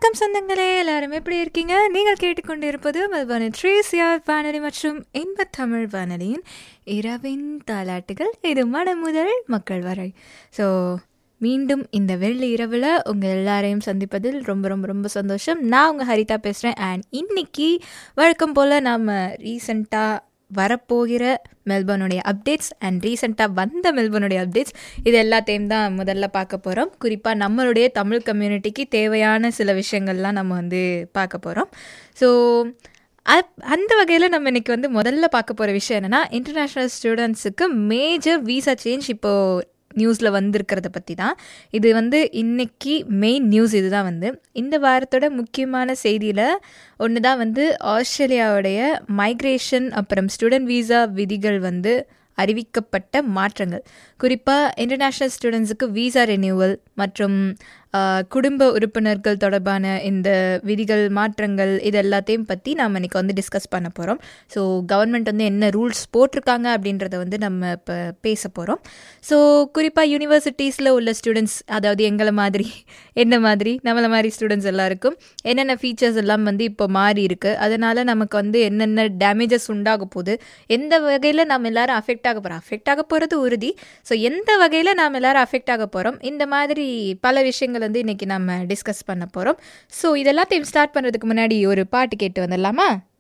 வணக்கம் சொந்தங்களே எல்லாரும் எப்படி இருக்கீங்க நீங்கள் கேட்டுக்கொண்டிருப்பது மெல்பர்ன் ட்ரேசியார் வானொலி மற்றும் இன்பத் தமிழ் வானொலியின் இரவின் தாலாட்டுகள் இது மனம் முதல் மக்கள் வரை ஸோ மீண்டும் இந்த வெள்ளி இரவில் உங்கள் எல்லாரையும் சந்திப்பதில் ரொம்ப ரொம்ப ரொம்ப சந்தோஷம் நான் உங்கள் ஹரிதா பேசுகிறேன் அண்ட் இன்னைக்கு வழக்கம் போல் நாம் ரீசண்டாக வரப்போகிற மெல்பர்னுடைய அப்டேட்ஸ் அண்ட் ரீசெண்டாக வந்த மெல்பர்னுடைய அப்டேட்ஸ் இது எல்லாத்தையும் தான் முதல்ல பார்க்க போகிறோம் குறிப்பாக நம்மளுடைய தமிழ் கம்யூனிட்டிக்கு தேவையான சில விஷயங்கள்லாம் நம்ம வந்து பார்க்க போகிறோம் ஸோ அப் அந்த வகையில் நம்ம இன்னைக்கு வந்து முதல்ல பார்க்க போகிற விஷயம் என்னென்னா இன்டர்நேஷ்னல் ஸ்டூடெண்ட்ஸுக்கு மேஜர் வீசா சேஞ்ச் இப்போது நியூஸில் வந்திருக்கிறத பற்றி தான் இது வந்து இன்னைக்கு மெயின் நியூஸ் இதுதான் வந்து இந்த வாரத்தோட முக்கியமான செய்தியில் ஒன்று தான் வந்து ஆஸ்திரேலியாவுடைய மைக்ரேஷன் அப்புறம் ஸ்டூடெண்ட் வீசா விதிகள் வந்து அறிவிக்கப்பட்ட மாற்றங்கள் குறிப்பாக இன்டர்நேஷ்னல் ஸ்டூடெண்ட்ஸுக்கு வீசா ரெனியூவல் மற்றும் குடும்ப உறுப்பினர்கள் தொடர்பான இந்த விதிகள் மாற்றங்கள் இது எல்லாத்தையும் பற்றி நாம் இன்றைக்கி வந்து டிஸ்கஸ் பண்ண போகிறோம் ஸோ கவர்மெண்ட் வந்து என்ன ரூல்ஸ் போட்டிருக்காங்க அப்படின்றத வந்து நம்ம இப்போ பேச போகிறோம் ஸோ குறிப்பாக யூனிவர்சிட்டிஸில் உள்ள ஸ்டூடெண்ட்ஸ் அதாவது எங்களை மாதிரி என்ன மாதிரி நம்மளை மாதிரி ஸ்டூடெண்ட்ஸ் எல்லாருக்கும் என்னென்ன ஃபீச்சர்ஸ் எல்லாம் வந்து இப்போ மாறி இருக்குது அதனால் நமக்கு வந்து என்னென்ன டேமேஜஸ் உண்டாக போகுது எந்த வகையில் நாம் எல்லோரும் அஃபெக்ட் ஆக போகிறோம் அஃபெக்ட் ஆக போகிறது உறுதி ஸோ எந்த வகையில் நாம் எல்லோரும் அஃபெக்ட் ஆக போகிறோம் இந்த மாதிரி பல விஷயங்கள் வந்து இன்றைக்கி நம்ம டிஸ்கஸ் பண்ண போகிறோம் ஸோ இதெல்லாத்தையும் ஸ்டார்ட் பண்ணுறதுக்கு முன்னாடி ஒரு பாட்டு கேட்டு வந்துடலாமா